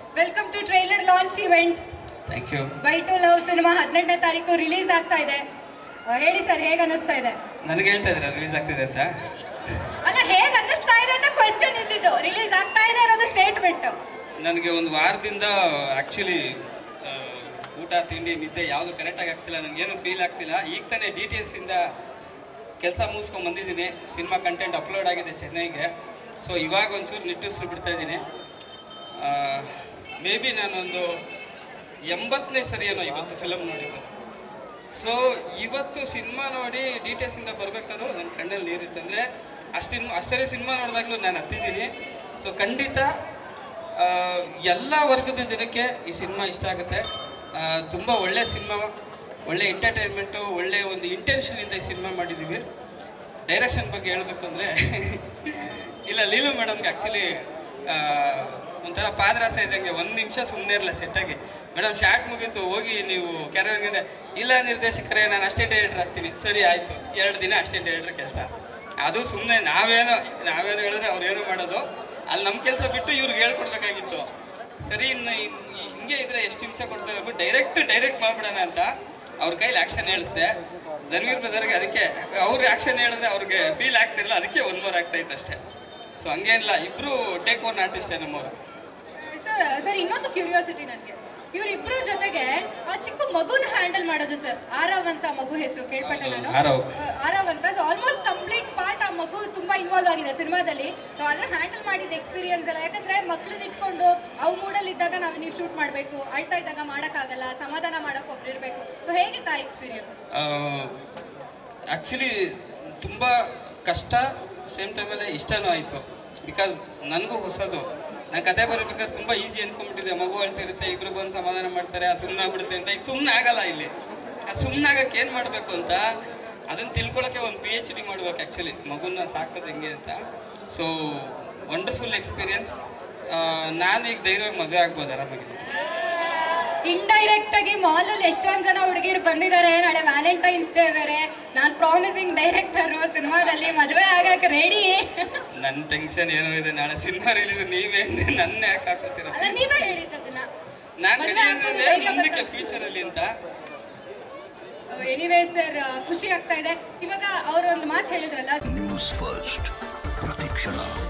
Welcome to trailer launch event thank you Bye Two Love ಸಿನಿಮಾ ಹದಿನೆಂಟನೇ ತಾರೀಕು release ಆಗ್ತಾ ಇದೆ ಆ, ಹೇಳಿ ಸರ್ ಹೇಗೆ ಅನ್ನಿಸ್ತಾ ಇದೆ ನನಗೆ ಹೇಳ್ತಾ ಇದ್ರ ರಿಲೀಸ್ ಆಗ್ತಿದೆ ಅಂತ ಅಲ್ಲ ಹೇಗೆ ಅನ್ನಿಸ್ತಾ ಇದೆ ಅಂತ ಕ್ವೆಶ್ಚನ್ ಇದ್ದಿದ್ದು ರಿಲೀಸ್ ಆಗ್ತಾ ಇದೆ ಅನ್ನೋದು ಸ್ಟೇಟ್ಮೆಂಟ್ ನನಗೆ ಒಂದು ವಾರದಿಂದ ಆ್ಯಕ್ಚುಲಿ ಊಟ ತಿಂಡಿ ನಿದ್ದೆ ಯಾವುದು ಕರೆಕ್ಟಾಗಿ ಆಗ್ತಿಲ್ಲ ನನಗೇನು ಫೀಲ್ ಆಗ್ತಿಲ್ಲ ಈಗ ತಾನೇ ಡಿ ಟಿ ಎಸ್ ಇಂದ ಕೆಲಸ ಮುಗಿಸ್ಕೊಂಡು ಬಂದಿದ್ದೀನಿ ಸಿನಿಮಾ ಕಂಟೆಂಟ್ ಅಪ್ಲೋಡ್ ಆಗಿದೆ ಚೆನ್ನೈಗೆ ಸೊ ಇವಾಗ ಒಂಚೂರು ನಿಟ್ಟುಸಿರು ಬಿಡ್ತಾ ಇದ್ದೀನಿ ಮೇ ಬಿ ನಾನೊಂದು ಎಂಬತ್ತನೇ ಸರಿಯೇನೋ ಇವತ್ತು ಫಿಲಮ್ ನೋಡಿದ್ದು ಸೊ ಇವತ್ತು ಸಿನಿಮಾ ನೋಡಿ ಡಿ ಟಿ ಎಸ್ ಇಂದ ಬರ್ಬೇಕಾದ್ರೂ ನನ್ನ ಕಣ್ಣಲ್ಲಿ ನೀರಿತ್ತಂದ್ರೆ ಅಷ್ಟು ಸಿನಿಮಾ ಅಷ್ಟೇ ಸಿನಿಮಾ ನೋಡಿದಾಗಲೂ ನಾನು ಹತ್ತಿದ್ದೀನಿ ಸೊ ಖಂಡಿತ ಆ, ಎಲ್ಲ ವರ್ಗದ ಜನಕ್ಕೆ ಈ ಸಿನಿಮಾ ಇಷ್ಟ ಆಗುತ್ತೆ ಆ, ತುಂಬ ಒಳ್ಳೆ ಸಿನಿಮಾ ಒಳ್ಳೆ ಎಂಟರ್ಟೈನ್ಮೆಂಟು ಒಳ್ಳೆ ಒಂದು ಇಂಟೆನ್ಷನಿಂದ ಈ ಸಿನಿಮಾ ಮಾಡಿದ್ದೀವಿ ಡೈರೆಕ್ಷನ್ ಬಗ್ಗೆ ಹೇಳಬೇಕು ಅಂದರೆ ಇಲ್ಲ ಲೀಲು ಮೇಡಮ್ಗೆ ಆ್ಯಕ್ಚುಲಿ ಒಂಥರ ಪಾದರಾಸ ಇದ್ದಂಗೆ ಒಂದು ನಿಮಿಷ ಸುಮ್ಮನೆ ಇರಲ್ಲ ಸೆಟ್ಟಾಗಿ ಮೇಡಮ್ ಶಾರ್ಟ್ ಮುಗೀತು ಹೋಗಿ ನೀವು ಕೆರೆ ಇಲ್ಲ ನಿರ್ದೇಶಕರೇ ನಾನು ಅಷ್ಟೇ ಡೈರೆಕ್ಟರ್ ಆಗ್ತೀನಿ ಸರಿ ಆಯಿತು ಎರಡು ದಿನ ಅಷ್ಟೇ ಡೈರೆಕ್ಟರ್ ಕೆಲಸ ಅದು ಸುಮ್ಮನೆ ನಾವೇನೋ ನಾವೇನೋ ಹೇಳಿದ್ರೆ ಅವ್ರೇನೋ ಮಾಡೋದು ಅಲ್ಲಿ ನಮ್ಮ ಕೆಲಸ ಬಿಟ್ಟು ಇವ್ರಿಗೆ ಹೇಳ್ಕೊಡ್ಬೇಕಾಗಿತ್ತು ಸರಿ ಇನ್ನು ಇನ್- ಈ ಹಿಂಗೆ ಇದ್ರೆ ಎಷ್ಟು ಹಿಂಸೆ ಕೊಡ್ತಾರೆ ಅಂದ್ಬಿಟ್ಟು ಡೈರೆಕ್ಟ್ ಡೈರೆಕ್ಟ್ ಮಾಡ್ಬಿಡೋಣ ಅಂತ ಅವ್ರ ಕೈಲಿ ಆಕ್ಷನ್ ಹೇಳಿಸ್ದೆ ಧನ್ವೀರ್ ಬ್ರದರ್ಗೆ ಅದಕ್ಕೆ ಅವ್ರು ಆಕ್ಷನ್ ಹೇಳಿದ್ರೆ ಅವ್ರಿಗೆ ಫೀಲ್ ಆಗ್ತಿರಲ್ಲ ಅದಕ್ಕೆ ಒನ್ ಮೋರ್ ಆಗ್ತಾ ಇತ್ತು ಅಷ್ಟೇ ಸೊ ಹಂಗೇನಿಲ್ಲ ಇಬ್ರು ಟೇಕ್ ಓನ್ ಆರ್ಟಿಸ್ಟೇ ನಮ್ಮವರು ಸರ್ ಸರ್ ಇನ್ನೊಂದು ಕ್ಯೂರಿಯಾಸಿಟಿ ನನಗೆ ಇವರಿಬ್ರು ಜೊತೆಗೆ ಆ ಚಿಕ್ಕ ಮಗುನ ಹ್ಯಾಂಡಲ್ ಮಾಡೋದು ಸರ್ ಆರವ್ ಅಂತ ಮಗು ಹೆಸರು ಕೇಳ್ಪಟ್ಟೆ ಹೌದು, ನಾನು ಆರವ್. ಆ, ಆರವ್ ಅಂತ ಆಲ್ಮೋಸ್ಟ್ ಕಂಪ್ಲೀಟ್ ಪಾರ್ಟ್ ಆ ಮಗು ತುಂಬಾ ಇನ್ವಾಲ್ವ್ ಆಗಿದೆ ಸಿನಿಮಾದಲ್ಲಿ ಸೊ ಅದ್ರ ಹ್ಯಾಂಡಲ್ ಮಾಡಿದ ಎಕ್ಸ್ಪೀರಿಯನ್ಸ್ ಎಲ್ಲ ಯಾಕಂದ್ರೆ ಮಕ್ಳನ್ನ ಇಟ್ಕೊಂಡು ಅವ್ರ ಮೂಡಲ್ಲಿ ಇದ್ದಾಗ ನಾವು ನೀವು ಶೂಟ್ ಮಾಡಬೇಕು ಅಳ್ತಾ ಇದ್ದಾಗ ಮಾಡಕ್ಕಾಗಲ್ಲ ಸಮಾಧಾನ ಮಾಡಕ್ ಒಬ್ರು ಇರ್ಬೇಕು ಸೊ ಹೇಗಿತ್ತು ಆ ಎಕ್ಸ್ಪೀರಿಯನ್ಸ್ ಆ್ಯಕ್ಚುಲಿ ತುಂಬ ಕಷ್ಟ ಸೇಮ್ ಟೈಮಲ್ಲೇ ಇಷ್ಟನೂ ಆಯಿತು ಬಿಕಾಸ್ ನನಗೂ ಹೊಸದು ನಾನು ಕತೆ ಬರಬೇಕಾದ್ರೆ ತುಂಬ ಈಸಿ ಅನ್ಕೊಂಡ್ಬಿಟ್ಟಿದ್ದೆ ಮಗು ಅಳ್ತಿರುತ್ತೆ ಇಬ್ರು ಬಂದು ಸಮಾಧಾನ ಮಾಡ್ತಾರೆ ಅದು ಸುಮ್ಮನೆ ಆಗ್ಬಿಡುತ್ತೆ ಅಂತ ಈಗ ಸುಮ್ಮನೆ ಆಗಲ್ಲ ಇಲ್ಲಿ ಅದು ಸುಮ್ಮನೆ ಆಗಕ್ಕೆ ಏನು ಮಾಡಬೇಕು ಅಂತ ಅದನ್ನು ತಿಳ್ಕೊಳಕ್ಕೆ ಒಂದು ಪಿ ಎಚ್ ಡಿ ಮಾಡ್ಬೇಕು ಆ್ಯಕ್ಚುಲಿ ಮಗುನ ಸಾಕೋದು ಹೆಂಗೆ ಅಂತ ಸೊ ವಂಡರ್ಫುಲ್ ಎಕ್ಸ್ಪೀರಿಯನ್ಸ್ ನಾನು ಈಗ ಧೈರ್ಯವಾಗಿ ಮದುವೆ ಆಗ್ಬೋದು ಆರಾಮಾಗಿ ಇಂಡೈರೆಕ್ಟ್ ಆಗಿ ಮಾಲ್ ಅಲ್ಲಿ ಎಷ್ಟೊಂದ್ ಜನ ಹುಡುಗಿರು ಬಂದಿದ್ದಾರೆ ನಾಳೆ ವ್ಯಾಲೆಂಟೈನ್ಸ್ ಡೇ ಬೇರೆ ನಾನ್ ಪ್ರಾಮಿಸಿಂಗ್ ಡೈರೆಕ್ಟರ್ ಸಿನಿಮಾದಲ್ಲಿ ಮದುವೆ ಆಗಕ್ ರೆಡಿ ನನ್ನ ಟೆನ್ಷನ್ ಏನೋ ಇದೆ ನಾಳೆ ಸಿನಿಮಾ ರಿಲೀಸ್ ನೀವೇ ನನ್ನ ಯಾಕೆ ಹಾಕೋತೀರ ಅಲ್ಲ ನೀವೇ ಹೇಳಿದ್ದನ್ನ ನಾನು ಮದ್ವೆ ಆಗ್ಬೋದು, ಧೈರ್ಯ ಮುಂದಕ್ಕೆ ಬರ್ತದೆ. ಫ್ಯೂಚರ್ ಅಲ್ಲಿ ಅಂತ ಎನಿವೇ ಸರ್ ಖುಷಿ ಆಗ್ತಾ ಇದೆ ಇವಾಗ ಅವ್ರು ಒಂದು ಮಾತು ಹೇಳಿದ್ರಲ್ಲ ನ್ಯೂಸ್ ಫಸ್ಟ್ ಪ್ರತಿಕ್ಷಣ